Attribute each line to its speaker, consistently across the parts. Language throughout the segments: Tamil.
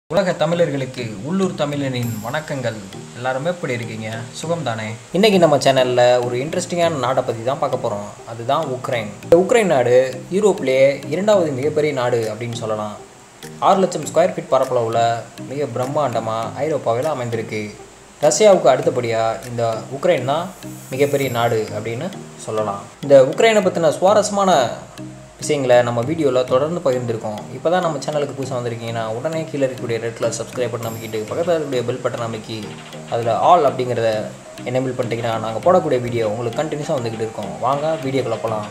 Speaker 1: உலக தமிழர்களுக்கு உள்ளூர் தமிழனின் வணக்கங்கள் எல்லாருமே எப்படி இருக்கீங்க சுகம் தானே இன்னைக்கு நம்ம சேனலில் ஒரு இன்ட்ரெஸ்டிங்கான நாடை பற்றி தான் பார்க்க போகிறோம் அதுதான் உக்ரைன் இந்த உக்ரைன் நாடு யூரோப்லேயே இரண்டாவது மிகப்பெரிய நாடு அப்படின்னு சொல்லலாம் ஆறு லட்சம் ஸ்கொயர் ஃபீட் பரப்பளவில் மிக பிரம்மாண்டமாக ஐரோப்பாவில் அமைந்திருக்கு ரஷ்யாவுக்கு அடுத்தபடியாக இந்த உக்ரைன் தான் மிகப்பெரிய நாடு அப்படின்னு சொல்லலாம் இந்த உக்ரைனை பற்றின சுவாரஸ்யமான விஷயங்களை நம்ம வீடியோவில் தொடர்ந்து பகிர்ந்திருக்கோம் இப்போ தான் நம்ம சேனலுக்கு புதுசாக வந்திருக்கீங்கன்னா உடனே கீழே இருக்கக்கூடிய ரெட் கலர் சப்ஸ்கிரைப் பட்டன் அமைக்கிட்டு பக்கத்தில் இருக்கக்கூடிய பெல் பட்டன் அமைக்கி அதில் ஆல் அப்படிங்கிறத எனேபிள் பண்ணிட்டீங்கன்னா நாங்கள் போடக்கூடிய வீடியோ உங்களுக்கு கண்டினியூஸாக வந்துக்கிட்டு இருக்கோம் வாங்க வீடியோக்குள்ள போகலாம்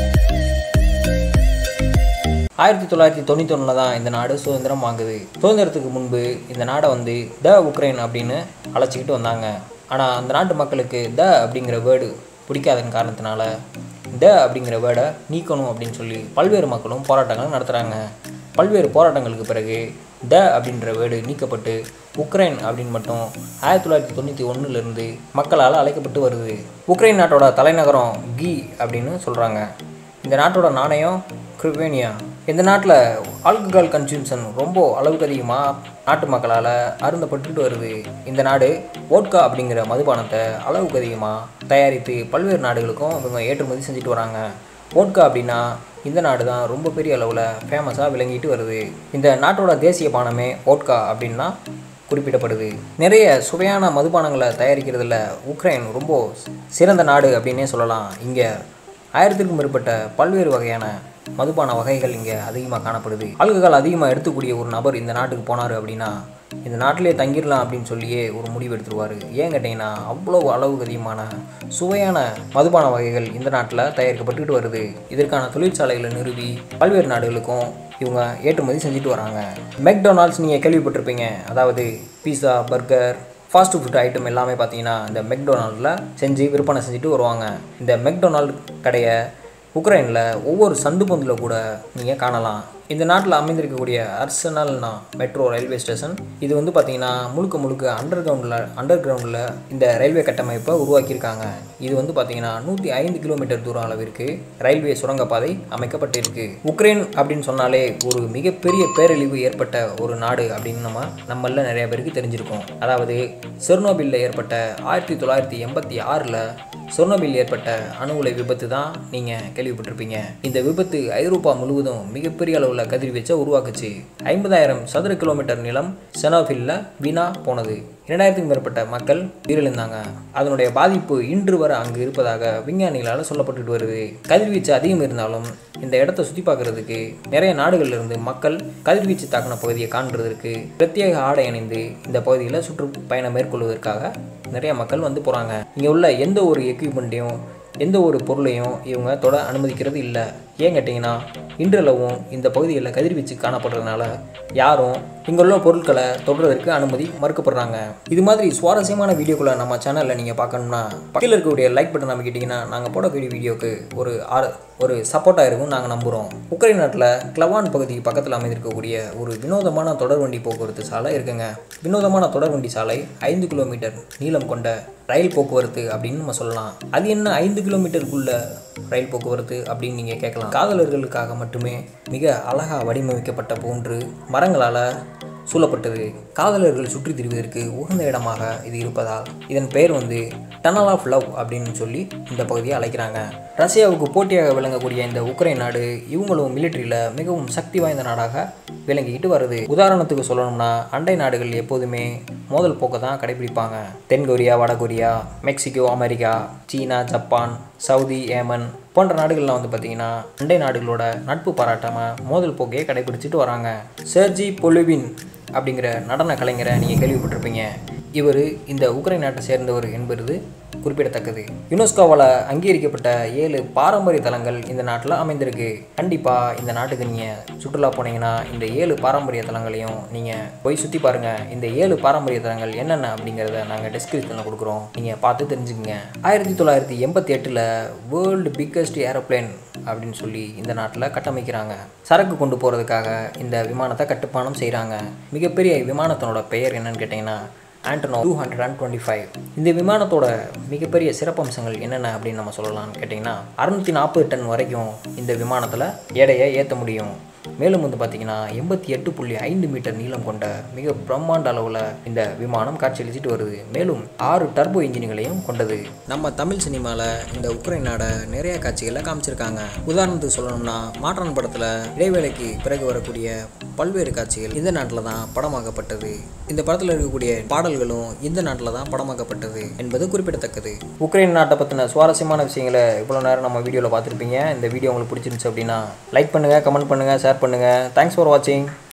Speaker 1: ஆயிரத்தி தொள்ளாயிரத்தி தொண்ணூற்றி ஒன்றில் தான் இந்த நாடு சுதந்திரம் வாங்குது சுதந்திரத்துக்கு முன்பு இந்த நாடை வந்து த உக்ரைன் அப்படின்னு அழைச்சிக்கிட்டு வந்தாங்க ஆனால் அந்த நாட்டு மக்களுக்கு த அப்படிங்கிற வேர்டு பிடிக்காதன் காரணத்தினால த அப்படிங்கிற வேர்டை நீக்கணும் அப்படின்னு சொல்லி பல்வேறு மக்களும் போராட்டங்கள் நடத்துகிறாங்க பல்வேறு போராட்டங்களுக்கு பிறகு த அப்படின்ற வேர்டு நீக்கப்பட்டு உக்ரைன் அப்படின்னு மட்டும் ஆயிரத்தி தொள்ளாயிரத்தி தொண்ணூற்றி ஒன்றுலேருந்து மக்களால் அழைக்கப்பட்டு வருது உக்ரைன் நாட்டோட தலைநகரம் கீ அப்படின்னு சொல்கிறாங்க இந்த நாட்டோட நாணயம் கிரிவேனியா இந்த நாட்டில் ஆல்கஹால் கன்சூம்ஷன் ரொம்ப அளவுக்கு அதிகமாக நாட்டு மக்களால் அருந்தப்பட்டுக்கிட்டு வருது இந்த நாடு ஓட்கா அப்படிங்கிற மதுபானத்தை அளவுக்கு அதிகமாக தயாரித்து பல்வேறு நாடுகளுக்கும் இவங்க ஏற்றுமதி செஞ்சுட்டு வராங்க ஓட்கா அப்படின்னா இந்த நாடு தான் ரொம்ப பெரிய அளவில் ஃபேமஸாக விளங்கிட்டு வருது இந்த நாட்டோட தேசிய பானமே ஓட்கா அப்படின்னா குறிப்பிடப்படுது நிறைய சுவையான மதுபானங்களை தயாரிக்கிறதுல உக்ரைன் ரொம்ப சிறந்த நாடு அப்படின்னே சொல்லலாம் இங்கே ஆயிரத்திற்கும் மேற்பட்ட பல்வேறு வகையான மதுபான வகைகள் இங்கே அதிகமாக காணப்படுது ஆல்கஹால் அதிகமாக எடுத்துக்கூடிய ஒரு நபர் இந்த நாட்டுக்கு போனார் அப்படின்னா இந்த நாட்டிலே தங்கிடலாம் அப்படின்னு சொல்லியே ஒரு முடிவு எடுத்துருவார் ஏன் கேட்டிங்கன்னா அவ்வளோ அளவுக்கு அதிகமான சுவையான மதுபான வகைகள் இந்த நாட்டில் தயாரிக்கப்பட்டுக்கிட்டு வருது இதற்கான தொழிற்சாலைகளை நிறுவி பல்வேறு நாடுகளுக்கும் இவங்க ஏற்றுமதி செஞ்சுட்டு வராங்க மெக்டொனால்ட்ஸ் நீங்கள் கேள்விப்பட்டிருப்பீங்க அதாவது pizza burger fast food item எல்லாமே பார்த்தீங்கன்னா இந்த மெக்டொனால்டில் செஞ்சு விற்பனை செஞ்சுட்டு வருவாங்க இந்த மெக்டொனால்டு கடையை உக்ரைனில் ஒவ்வொரு சந்து பொந்தில் கூட நீங்கள் காணலாம் இந்த நாட்டில் அமைந்திருக்கக்கூடிய அர்சனல்னா மெட்ரோ ரயில்வே ஸ்டேஷன் இது வந்து பார்த்திங்கன்னா முழுக்க முழுக்க அண்டர் கிரவுண்டில் அண்டர் கிரவுண்டில் இந்த ரயில்வே கட்டமைப்பை உருவாக்கியிருக்காங்க இது வந்து பார்த்திங்கன்னா நூற்றி ஐந்து கிலோமீட்டர் தூரம் அளவிற்கு ரயில்வே சுரங்கப்பாதை அமைக்கப்பட்டிருக்கு உக்ரைன் அப்படின்னு சொன்னாலே ஒரு மிகப்பெரிய பேரழிவு ஏற்பட்ட ஒரு நாடு அப்படின்னு நம்ம நம்மள நிறைய பேருக்கு தெரிஞ்சிருக்கோம் அதாவது செர்னோபில்ல ஏற்பட்ட ஆயிரத்தி தொள்ளாயிரத்தி எண்பத்தி ஆறில் சொர்ணோபில் ஏற்பட்ட அணு உலை விபத்து தான் நீங்கள் கேள்விப்பட்டிருப்பீங்க இந்த விபத்து ஐரோப்பா முழுவதும் மிகப்பெரிய அளவில் கதிர்வீச்சை உருவாக்குச்சு ஐம்பதாயிரம் சதுர கிலோமீட்டர் நிலம் செனோபில்ல வீணா போனது இரண்டாயிரத்துக்கும் மேற்பட்ட மக்கள் உயிரிழந்தாங்க அதனுடைய பாதிப்பு இன்று வரை அங்கு இருப்பதாக விஞ்ஞானிகளால் சொல்லப்பட்டுட்டு வருது கதிர்வீச்சு அதிகம் இருந்தாலும் இந்த இடத்த சுற்றி பார்க்கறதுக்கு நிறைய நாடுகள்ல இருந்து மக்கள் கதிர்வீச்சு தாக்கின பகுதியை காண்றதற்கு பிரத்யேக ஆடை அணிந்து இந்த பகுதியில் சுற்றுப்பயணம் மேற்கொள்வதற்காக நிறைய மக்கள் வந்து போகிறாங்க இங்கே உள்ள எந்த ஒரு எக்யூப்மெண்ட்டையும் எந்த ஒரு பொருளையும் இவங்க தொட அனுமதிக்கிறது இல்லை ஏன் கேட்டிங்கன்னா இன்றளவும் இந்த பகுதிகளில் கதிர்வீச்சு காணப்படுறதுனால யாரும் இங்கே உள்ள பொருட்களை தொடுறதற்கு அனுமதி மறுக்கப்படுறாங்க இது மாதிரி சுவாரஸ்யமான வீடியோக்களை நம்ம சேனலில் நீங்கள் பார்க்கணும்னா பக்கத்தில் இருக்கக்கூடிய லைக் பட்டன் அமைக்கிட்டிங்கன்னா நாங்கள் போடக்கூடிய வீடியோக்கு ஒரு ஆறு ஒரு சப்போர்ட்டாக இருக்கும் நாங்கள் நம்புகிறோம் உக்ரைன் நாட்டில் கிளவான் பகுதி பக்கத்தில் அமைந்திருக்கக்கூடிய ஒரு வினோதமான தொடர்வண்டி போக்குவரத்து சாலை இருக்குங்க வினோதமான தொடர்வண்டி சாலை ஐந்து கிலோமீட்டர் நீளம் கொண்ட ரயில் போக்குவரத்து அப்படின்னு நம்ம சொல்லலாம் அது என்ன ஐந்து கிலோமீட்டருக்குள்ள ரயில் போக்குவரத்து அப்படின்னு நீங்கள் கேட்கலாம் காதலர்களுக்காக மட்டுமே மிக அழகாக வடிவமைக்கப்பட்ட போன்று மரங்களால் சூழப்பட்டது காதலர்கள் சுற்றி திரிவதற்கு உகந்த இடமாக இது இருப்பதால் இதன் பெயர் வந்து டனல் ஆஃப் லவ் அப்படின்னு சொல்லி இந்த பகுதியை அழைக்கிறாங்க ரஷ்யாவுக்கு போட்டியாக விளங்கக்கூடிய இந்த உக்ரைன் நாடு இவங்களும் மிலிட்ரியில் மிகவும் சக்தி வாய்ந்த நாடாக விளங்கிக்கிட்டு வருது உதாரணத்துக்கு சொல்லணும்னா அண்டை நாடுகள் எப்போதுமே மோதல் போக்கை தான் கடைபிடிப்பாங்க தென்கொரியா வடகொரியா மெக்சிகோ அமெரிக்கா சீனா ஜப்பான் சவுதி ஏமன் போன்ற நாடுகள்லாம் வந்து பார்த்திங்கன்னா அண்டை நாடுகளோட நட்பு பாராட்டாமல் மோதல் போக்கையே கடைபிடிச்சிட்டு வராங்க சர்ஜி பொலுவின் அப்படிங்கிற நடன கலைஞரை நீங்கள் கேள்விப்பட்டிருப்பீங்க இவர் இந்த உக்ரைன் நாட்டை சேர்ந்தவர் என்பது குறிப்பிடத்தக்கது யுனெஸ்கோவால் அங்கீகரிக்கப்பட்ட ஏழு பாரம்பரிய தலங்கள் இந்த நாட்டில் அமைந்திருக்கு கண்டிப்பாக இந்த நாட்டுக்கு நீங்கள் சுற்றுலா போனீங்கன்னா இந்த ஏழு பாரம்பரிய தலங்களையும் நீங்கள் போய் சுற்றி பாருங்கள் இந்த ஏழு பாரம்பரிய தலங்கள் என்னென்ன அப்படிங்கிறத நாங்கள் டிஸ்கிரிப்ஷனில் கொடுக்குறோம் நீங்கள் பார்த்து தெரிஞ்சுக்கங்க ஆயிரத்தி தொள்ளாயிரத்தி எண்பத்தி எட்டில் வேர்ல்டு பிக்கஸ்ட் ஏரோப்ளேன் அப்படின்னு சொல்லி இந்த நாட்டில் கட்டமைக்கிறாங்க சரக்கு கொண்டு போகிறதுக்காக இந்த விமானத்தை கட்டுப்பானம் செய்கிறாங்க மிகப்பெரிய விமானத்தினோட பெயர் என்னன்னு கேட்டிங்கன்னா Antonov two hundred and twenty five இந்த விமானத்தோட மிகப்பெரிய சிறப்பம்சங்கள் என்னென்ன அப்படின்னு நம்ம சொல்லலாம்னு கேட்டிங்கன்னா அறுநூற்றி நாற்பது டன் வரைக்கும் இந்த விமானத்தில் எடையை ஏற்ற முடியும் மேலும் வந்து பார்த்தீங்கன்னா எண்பத்தி எட்டு புள்ளி ஐந்து மீட்டர் நீளம் கொண்ட மிக பிரம்மாண்ட அளவில் இந்த விமானம் காட்சியளிச்சிட்டு வருது மேலும் ஆறு டர்போ இன்ஜின்களையும் கொண்டது நம்ம தமிழ் சினிமாவில் இந்த உக்ரைன் நாடை நிறைய காட்சிகளை காமிச்சிருக்காங்க உதாரணத்துக்கு சொல்லணும்னா மாற்றான் படத்தில் இடைவேளைக்கு பிறகு வரக்கூடிய பல்வேறு காட்சிகள் இந்த நாட்டில் தான் படமாக்கப்பட்டது இந்த படத்தில் இருக்கக்கூடிய பாடல்களும் இந்த நாட்டில் தான் படமாக்கப்பட்டது என்பது குறிப்பிடத்தக்கது உக்ரைன் நாட்டை பற்றின சுவாரஸ்யமான விஷயங்களை இவ்வளோ நேரம் நம்ம வீடியோவில் பார்த்துருப்பீங்க இந்த வீடியோ உங்களுக்கு பிடிச்சிருந்துச்சு அப்படின்னா லைக் பண்ணுங்கள் கமெண்ட் பண்ணுங்கள் ஷேர் பண்ணுங்கள் தேங்க்ஸ் ஃபார் வாட்சிங்